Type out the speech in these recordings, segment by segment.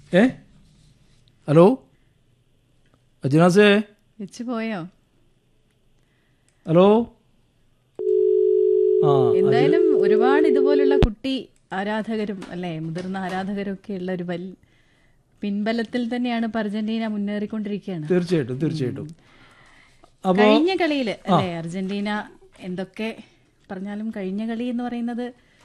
ഏ ഹലോ അജിനാസേ വെച്ച് പോയോ ഹലോ ആ എന്തായാലും ഒരുപാട് ഇതുപോലുള്ള കുട്ടി ആരാധകരും അല്ലെ മുതിർന്ന ആരാധകരും ഒക്കെ ഉള്ള ഒരു വൽ പിൻബലത്തിൽ തന്നെയാണ് ഇപ്പൊ അർജന്റീന മുന്നേറിക്കൊണ്ടിരിക്കുകയാണ് തീർച്ചയായിട്ടും തീർച്ചയായിട്ടും അപ്പോ കഴിഞ്ഞ കളിയിൽ അല്ലെ അർജന്റീന എന്തൊക്കെ പറഞ്ഞാലും കഴിഞ്ഞ കളി എന്ന് പറയുന്നത്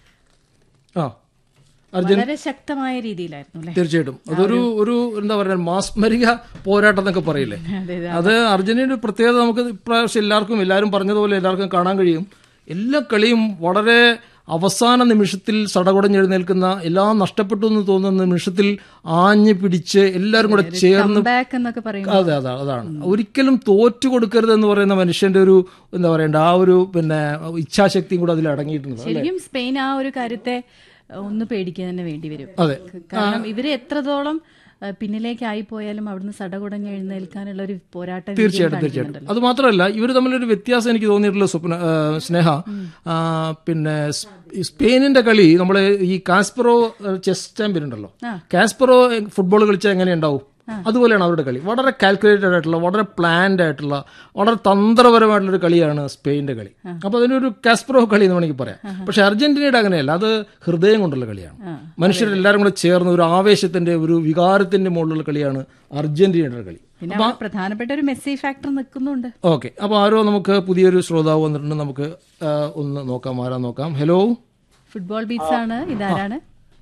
ആ അർജൻ വളരെ ശക്തമായ രീതിയിലായിരുന്നു അല്ലെ തീർച്ചയായിട്ടും അതൊരു ഒരു എന്താ പറയുക മാസ്മരിക പോരാട്ടം എന്നൊക്കെ പറയില്ലേ അതെ അതെ അത് അർജന്റീനയുടെ പ്രത്യേകത നമുക്ക് ഇപ്രാവശ്യം എല്ലാവർക്കും എല്ലാവരും പറഞ്ഞതുപോലെ എല്ലാവർക്കും കാണാൻ കഴിയും എല്ലാ കളിയും വളരെ അവസാന നിമിഷത്തിൽ സടകുടഞ്ഞെഴുന്നേൽക്കുന്ന എല്ലാം നഷ്ടപ്പെട്ടു എന്ന് തോന്നുന്ന നിമിഷത്തിൽ ആഞ്ഞു പിടിച്ച് എല്ലാവരും കൂടെ ചേർന്ന് ബാക്ക് എന്നൊക്കെ പറയും അതെ അതെ അതാണ് ഒരിക്കലും തോറ്റു കൊടുക്കരുത് എന്ന് പറയുന്ന മനുഷ്യന്റെ ഒരു എന്താ പറയണ്ട ആ ഒരു പിന്നെ ഇച്ഛാശക്തിയും കൂടെ അതിൽ അടങ്ങിയിട്ടുണ്ട് ശരിക്കും സ്പെയിൻ ആ ഒരു കാര്യത്തെ അഹ്, ഒന്ന് പേടിക്കാൻ തന്നെ വേണ്ടി വരും അതെ കാരണം ഇവര് എത്രത്തോളം അഹ്, പിന്നിലേക്കായി പോയാലും അവിടുന്ന് സടകുടഞ്ഞ് എഴുന്നേൽക്കാനുള്ള ഒരു പോരാട്ടം വിജയം തീർച്ചയായിട്ടും തീർച്ചയായിട്ടും അത് മാത്രമല്ല ഇവർ തമ്മിലൊരു വ്യത്യാസം എനിക്ക് തോന്നിയിട്ടുള്ള സ്വപ്ന ആ, സ്നേഹ ആ, പിന്നെ സ്- ഈ സ്പെയിനിന്റെ കളി നമ്മൾ ഈ കാസ്പറോ ചെസ് ചാമ്പ്യൻ ഉണ്ടല്ലോ കാസ്പറോ ഫുട്ബോൾ കളിച്ചാൽ എങ്ങനെയുണ്ടാവും അതുപോലെയാണ് അവരുടെ കളി വളരെ കാൽക്കുലേറ്റഡ് ആയിട്ടുള്ള വളരെ പ്ലാൻഡ് ആയിട്ടുള്ള വളരെ തന്ത്രപരമായിട്ടുള്ള ഒരു കളിയാണ് സ്പെയിനിന്റെ കളി അപ്പൊ അതിനൊരു കാസ്പറോ കളി എന്ന് വേണമെങ്കിൽ പറയാം പക്ഷെ അർജന്റീനയുടെ അങ്ങനെയല്ല അത് ഹൃദയം കൊണ്ടുള്ള കളിയാണ് മനുഷ്യരെല്ലാവരും കൂടെ ചേർന്ന് ഒരു ആവേശത്തിന്റെ ഒരു വികാരത്തിന്റെ മുകളിലുള്ള കളിയാണ് അർജന്റീനയുടെ കളി പിന്നെ അവിടെ പ്രധാനപ്പെട്ട ഒരു മെസ്സി ഫാക്ടർ നിൽക്കുന്നുണ്ട് ഓക്കെ അപ്പോൾ ആരോ നമുക്ക് പുതിയൊരു ശ്രോതാവ് വന്നിട്ടുണ്ട് നമുക്ക് ആ, ഒന്ന് നോക്കാം ആരാ നോക്കാം ഹലോ ഫുട്ബോൾ ബീറ്റ്സ് ആണ് ഇതാരാണ്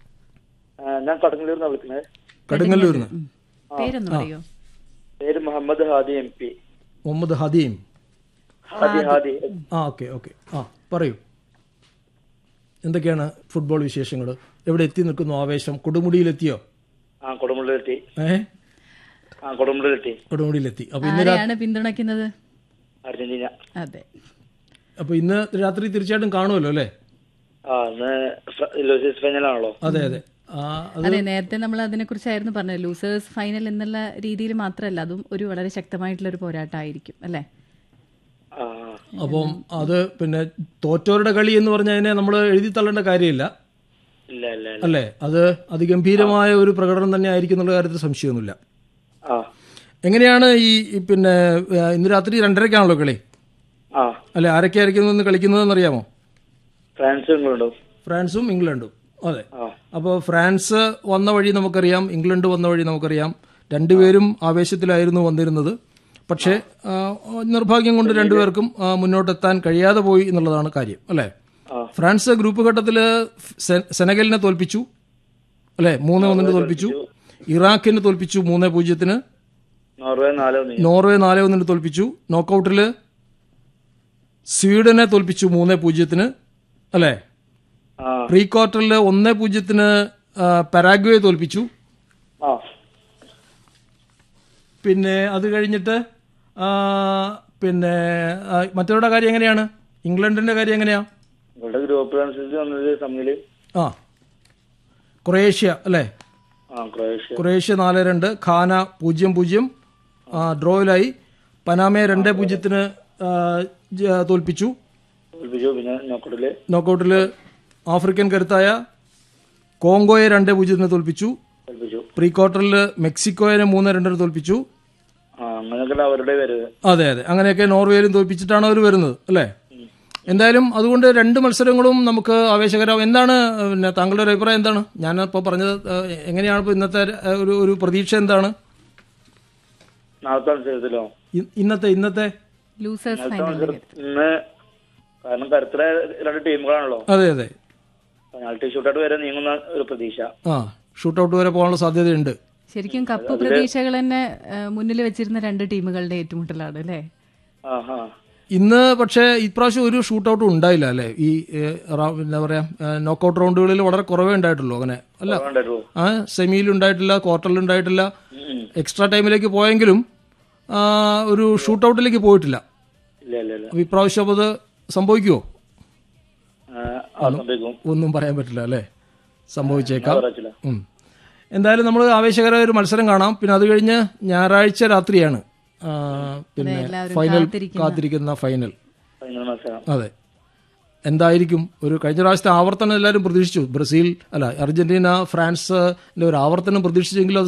ആ, ഞാൻ കടങ്ങല്ലൂരിന്ന് വിളിക്കുന്നത് കടുങ്ങല്ലൂരിന്ന് പേരൊന്ന് പറയോ പേര് മുഹമ്മദ് ഹാദി എം പി മുഹമ്മദ് ഹദീം ഹാദി ഹാദി ആ ഓക്കെ ഓക്കെ ആ പറയൂ എന്തൊക്കെയാണ് ഫുട്ബോൾ വിശേഷങ്ങൾ എവിടെ എത്തി നിൽക്കുന്നു ആവേശം കൊടുമുടിയിലെത്തിയോ ആ കൊടുമുള്ളിലെത്തി ഏ ആ കൊടുമുള്ളിലെത്തി കൊടുമുടിയിലെത്തി അപ്പൊ ഇന്ന് ആരെയാണ് പിന്തുണയ്ക്കുന്നത് അർജന്റീന അതെ അപ്പൊ ഇന്ന് രാത്രി തീർച്ചയായിട്ടും കാണുമല്ലോ അല്ലേ ആ ഇന്ന് ഫ- ലൂസിസ് ഫൈനലാണല്ലോ അതെ അതെ ആ അത് അതെ നേരത്തെ നമ്മൾ അതിനെ കുറിച്ചായിരുന്നു പറഞ്ഞത് ലൂസേഴ്സ് ഫൈനൽ എന്നുള്ള രീതിയിൽ മാത്രമല്ല അതും ഒരു വളരെ ശക്തമായിട്ടുള്ള ഒരു പോരാട്ടമായിരിക്കും അല്ലെ ആ അപ്പം അത് പിന്നെ തോറ്റവരുടെ കളി എന്ന് പറഞ്ഞതിനെ നമ്മൾ എഴുതി തള്ളേണ്ട കാര്യമില്ല ഇല്ല ഇല്ല ഇല്ല അല്ലേ അത് അതിഗംഭീരമായ ഒരു പ്രകടനം തന്നെ ആയിരിക്കും എന്നുള്ള കാര്യത്തിൽ സംശയമൊന്നുമില്ല ആ എങ്ങനെയാണ് ഈ ഈ പിന്നെ ആ, ഇന്ന് രാത്രി രണ്ടരയ്ക്കാണല്ലോ കളി ആ അല്ലെ ആരൊക്കെയായിരിക്കും ഇന്ന് കളിക്കുന്നതെന്ന് അറിയാമോ ഫ്രാൻസ് ഇംഗ്ലണ്ടോ ഫ്രാൻസും ഇംഗ്ലണ്ടും അതെ ആ അപ്പോൾ ഫ്രാൻസ് വന്ന വഴി നമുക്കറിയാം ഇംഗ്ലണ്ട് വന്ന വഴി നമുക്കറിയാം രണ്ടുപേരും ആവേശത്തിലായിരുന്നു വന്നിരുന്നത് പക്ഷേ ആ, നിർഭാഗ്യം കൊണ്ട് രണ്ടുപേർക്കും ആ, മുന്നോട്ടെത്താൻ കഴിയാതെ പോയി എന്നുള്ളതാണ് കാര്യം അല്ലേ ആ. ഫ്രാൻസ് ഗ്രൂപ്പ് ഘട്ടത്തിൽ സെനഗലിനെ തോൽപ്പിച്ചു അല്ലെ മൂന്ന് ഒന്നിന് തോൽപ്പിച്ചു ഇറാഖിനെ തോൽപ്പിച്ചു മൂന്ന് പൂജ്യത്തിന് നോർവേ നാല് ഒന്ന് നോർവേ നാല് ഒന്നിന് തോൽപ്പിച്ചു നോക്കൌട്ടിൽ സ്വീഡനെ തോൽപ്പിച്ചു മൂന്ന് പൂജ്യത്തിന് അല്ലേ ആ പ്രീ ക്വാർട്ടറിൽ ഒന്ന് പൂജ്യത്തിന് ആ, പരാഗ്വയെ തോൽപ്പിച്ചു ആ പിന്നെ അത് കഴിഞ്ഞിട്ട് ആ, പിന്നെ ആ, മറ്റവരുടെ കാര്യം എങ്ങനെയാണ് ഇംഗ്ലണ്ടിന്റെ കാര്യം എങ്ങനെയാ ഇവിടെ ഗ്രൂപ്പ് അനുസരിച്ച് വന്നത് തമ്മില് ആ ക്രൊയേഷ്യ അല്ലേ ആ ക്രൊയേഷ്യ ക്രൊയേഷ്യ നാല് രണ്ട് ഖാന പൂജ്യം പൂജ്യം ആ, ഡ്രോയിലായി പനാമയെ രണ്ട് പൂജ്യത്തിന് ആ, ജ- തോൽപ്പിച്ചു തോൽപ്പിച്ചു പിന്നെ നോക്കട്ടില് നോക്കൌട്ടിൽ ആഫ്രിക്കൻ കരുത്തായ കോങ്കോയെ രണ്ട് പൂജ്യത്തിന് തോൽപ്പിച്ചു തോൽപ്പിച്ചു പ്രീ ക്വാർട്ടറിൽ മെക്സിക്കോയെ മൂന്ന് രണ്ടിന് തോൽപ്പിച്ചു ആ അങ്ങനെയൊക്കെ അവരുടെ വരവ് അതെ അതെ അങ്ങനെയൊക്കെ നോർവേയിലും തോൽപ്പിച്ചിട്ടാണ് അവർ വരുന്നത് അല്ലേ എന്തായാലും അതുകൊണ്ട് രണ്ട് മത്സരങ്ങളും നമുക്ക് ആവേശകരം എന്താണ് പിന്നെ താങ്കളുടെ ഒരു അഭിപ്രായം എന്താണ് ഞാൻ ഇപ്പോൾ പറഞ്ഞത് ഏഹ്, എങ്ങനെയാണ് ഇപ്പോൾ ഇന്നത്തെ ഏഹ്, ഒരു ഒരു പ്രതീക്ഷ എന്താണ് നാളത്തെ മത്സരത്തിലോ ഇ- ഇന്നത്തെ ഇന്നത്തെ ലൂസേഴ്സ് നാളത്തെ ഫൈനൽ മത്സരം ഇന്ന് കാരണം കരുത്തര രണ്ട് ടീമുകളാണല്ലോ അതെ അതെ പെനാൾട്ടി ഷൂട്ടൗട്ട് വരെ നീങ്ങുന്ന ഒരു പ്രതീക്ഷ ആ ഷൂട്ടൗട്ട് വരെ പോകാനുള്ള സാധ്യതയുണ്ട് ശരിക്കും കപ്പ് പ്രതീക്ഷകൾ തന്നെ മുന്നിൽ വെച്ചിരുന്ന രണ്ട് ടീമുകളുടെ ഏറ്റുമുട്ടലാണ് അല്ലേ ആ ആ ഇന്ന് പക്ഷേ ഇപ്രാവശ്യം ഒരു ഷൂട്ടൗട്ടും ഉണ്ടായില്ല അല്ലേ ഈ ഏഹ്, റൗ- എന്താ പറയാ നോക്കൌട്ട് റൗണ്ടുകളിൽ വളരെ കുറവേ ഉണ്ടായിട്ടുള്ളൂ അങ്ങനെ അല്ല വേണ്ടോ ആ സെമിയിൽ ഉണ്ടായിട്ടില്ല ക്വാർട്ടറിൽ ഉണ്ടായിട്ടില്ല ഉം. എക്സ്ട്രാ ടൈമിലേക്ക് പോയെങ്കിലും ആ, ഒരു ഷൂട്ടൗട്ടിലേക്ക് പോയിട്ടില്ല ഇല്ല ഇല്ല ഇല്ല അപ്പൊ ഇപ്രാവശ്യം അത് സംഭവിക്കുമോ ആ, ആ സംഭവിക്കും ഒന്നും പറയാൻ പറ്റില്ല അല്ലേ സംഭവിച്ചേക്കാം പറയത്തില്ല ഉം. എന്തായാലും നമ്മൾ ആവേശകരമായ ഒരു മത്സരം കാണാം പിന്നെ അത് കഴിഞ്ഞ് ഞായറാഴ്ച രാത്രിയാണ് ആ, പിന്നെ എല്ലാവരും ഫൈനൽ കാത്തിരിക്കുന്ന- കാത്തിരിക്കുന്ന ഫൈനൽ ഫൈനൽ മത്സരം അതെ എന്തായിരിക്കും ഒരു കഴിഞ്ഞ പ്രാവശ്യത്തെ ആവർത്തനം എല്ലാവരും പ്രതീക്ഷിച്ചു ബ്രസീൽ അല്ല അർജന്റീന ഫ്രാൻസിന്റെ ഒരു ആവർത്തനം പ്രതീക്ഷിച്ചെങ്കിലും അത്